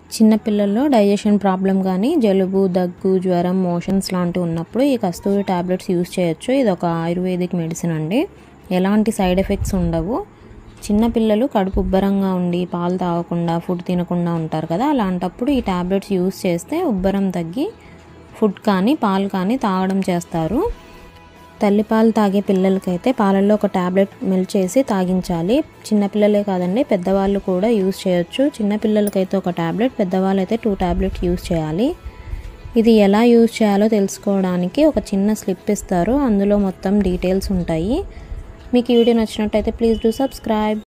చిన్నపిల్లల్లో digestion problem కానీ జలుబు దగ్గు జ్వరం మోషన్స్ లాంటివి ఉన్నప్పుడు ఈ కస్తూరి టాబ్లెట్స్ యూస్ చేయొచ్చు ఇది ఒక ఆయుర్వేదిక్ మెడిసిన్ అండి ఎలాంటి సైడ్ ఎఫెక్ట్స్ ఉండవు చిన్నపిల్లలు కడుపు ఉబ్బరంగా ఉండి పాలు తాగకుండా ఫుడ్ తినకుండా ఉంటారు కదా అలాంటప్పుడు ఈ టాబ్లెట్స్ యూస్ చేస్తే ఉబ్బరం తగ్గి ఫుడ్ కానీ పాలు కానీ తాగడం చేస్తారు తల్లిపాలు తాగే పిల్లలకైతే పాలల్లో ఒక ట్యాబ్లెట్ మెల్ట్ చేసి తాగించాలి చిన్నపిల్లలే కాదండి పెద్దవాళ్ళు కూడా యూస్ చేయొచ్చు చిన్నపిల్లలకైతే ఒక ట్యాబ్లెట్ పెద్దవాళ్ళు అయితే టూ ట్యాబ్లెట్స్ యూస్ చేయాలి ఇది ఎలా యూజ్ చేయాలో తెలుసుకోవడానికి ఒక చిన్న స్లిప్ ఇస్తారు అందులో మొత్తం డీటెయిల్స్ ఉంటాయి మీకు ఈ వీడియో నచ్చినట్టయితే ప్లీజ్ డూ సబ్స్క్రైబ్